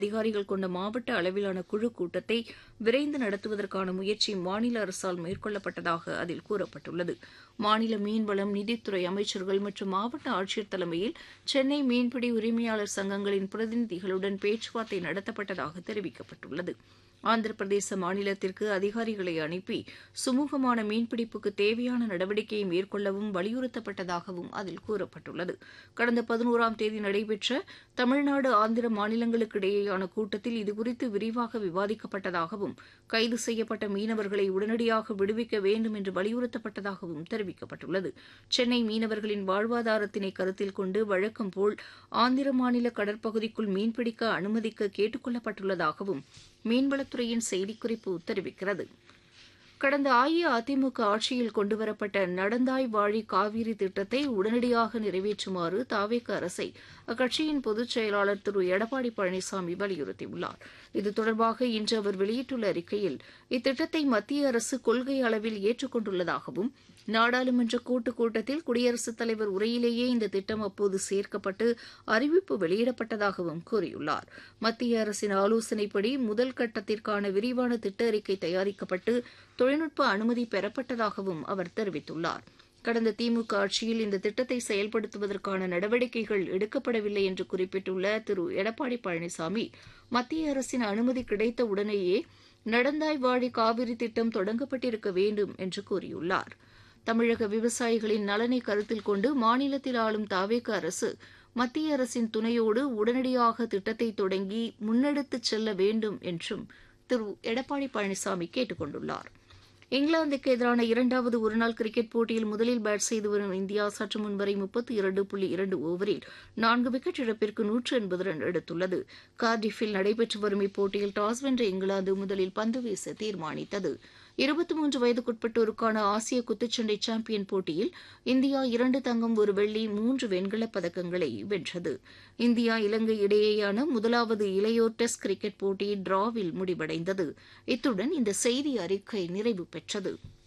அதிகாரிகள் கொண்ட மாவட்ட அளவிலான குழு கூட்டத்தை விரைந்து நடத்துவதற்கான முயற்சி மாநில அரசால் மேற்கொள்ளப்பட்டதாக அதில் கூறப்பட்டுள்ளது மாநில மீன்வளம் நிதித்துறை அமைச்சர்கள் மற்றும் மாவட்ட ஆட்சியர் தலைமையில் சென்னை மீன்பிடி உரிமையாளர் சங்கங்களின் பிரதிநிதிகளுடன் பேச்சுவார்த்தை நடத்தப்பட்டதாக தெரிவிக்கப்பட்டுள்ளது ஆந்திர பிரதேச மாநிலத்திற்கு அதிகாரிகளை அனுப்பி சுமூகமான மீன்பிடிப்புக்கு தேவையான நடவடிக்கையை மேற்கொள்ளவும் வலியுறுத்தப்பட்டதாகவும் அதில் கூறப்பட்டுள்ளது கடந்த பதினோராம் தேதி நடைபெற்ற தமிழ்நாடு ஆந்திர மாநிலங்களுக்கு இடையேயான கூட்டத்தில் இதுகுறித்து விரிவாக விவாதிக்கப்பட்டதாகவும் கைது செய்யப்பட்ட மீனவர்களை உடனடியாக விடுவிக்க வேண்டும் என்று வலியுறுத்தப்பட்டதாகவும் தெரிவிக்கப்பட்டுள்ளது சென்னை மீனவர்களின் வாழ்வாதாரத்தினை கருத்தில் கொண்டு வழக்கம் போல் ஆந்திர மாநில கடற்பகுதிக்குள் மீன்பிடிக்க அனுமதிக்க கேட்டுக் கொள்ளப்பட்டுள்ளதாகவும் மீன்வளத்துறையின் செய்திக்குறிப்பு தெரிவிக்கிறது கடந்த அஇஅதிமுக ஆட்சியில் கொண்டுவரப்பட்ட நடந்தாய் வாழி காவிரி திட்டத்தை உடனடியாக நிறைவேற்றுமாறு தாவேக அரசை அக்கட்சியின் பொதுச் செயலாளர் திரு எடப்பாடி பழனிசாமி வலியுறுத்தியுள்ளார் இது தொடர்பாக இன்று அவர் வெளியிட்டுள்ள அறிக்கையில் இத்திட்டத்தை மத்திய அரசு கொள்கை அளவில் ஏற்றுக்கொண்டுள்ளதாகவும் நாடாளுமன்ற கூட்டுக் கூட்டத்தில் குடியரசுத் தலைவர் உரையிலேயே இந்த திட்டம் அப்போது சேர்க்கப்பட்டு அறிவிப்பு வெளியிடப்பட்டதாகவும் கூறியுள்ளார் மத்திய அரசின் ஆலோசனைப்படி முதல் கட்டத்திற்கான விரிவான திட்ட அறிக்கை தயாரிக்கப்பட்டு தொழில்நுட்ப அனுமதி பெறப்பட்டதாகவும் அவர் தெரிவித்துள்ளார் கடந்த திமுக ஆட்சியில் இந்த திட்டத்தை செயல்படுத்துவதற்கான நடவடிக்கைகள் எடுக்கப்படவில்லை என்று குறிப்பிட்டுள்ள திரு எடப்பாடி பழனிசாமி மத்திய அரசின் அனுமதி கிடைத்த உடனேயே நடந்தாய் வாழி காவிரி திட்டம் தொடங்கப்பட்டிருக்க வேண்டும் என்று கூறியுள்ளார் தமிழக விவசாயிகளின் நலனை கருத்தில் கொண்டு மாநிலத்தில் ஆளும் தாவேக அரசு மத்திய அரசின் துணையோடு உடனடியாக திட்டத்தை தொடங்கி முன்னெடுத்துச் செல்ல வேண்டும் என்றும் திரு எடப்பாடி பழனிசாமி கேட்டுக் கொண்டுள்ளார் இங்கிலாந்துக்கு எதிரான இரண்டாவது ஒருநாள் கிரிக்கெட் போட்டியில் முதலில் பேட் செய்து வரும் இந்தியா சற்று முன் வரை முப்பத்தி இரண்டு புள்ளி இரண்டு ஓவரில் நான்கு விக்கெட் இழப்பிற்கு நூற்று எண்பது ரன் எடுத்துள்ளது கார்டிஃபில் நடைபெற்று வரும் இப்போட்டியில் டாஸ் வென்ற இங்கிலாந்து முதலில் பந்து வீச தீர்மானித்தது இருபத்தி மூன்று வயதுக்குட்பட்டோருக்கான ஆசிய குத்துச்சண்டை சாம்பியன் போட்டியில் இந்தியா இரண்டு தங்கம் ஒரு வெள்ளி மூன்று வெண்கலப் பதக்கங்களை வென்றது இந்தியா இலங்கை இடையேயான முதலாவது இளையோர் டெஸ்ட் கிரிக்கெட் போட்டி டிராவில் முடிவடைந்தது இத்துடன் இந்த செய்தி அறிக்கை நிறைவு பெற்றது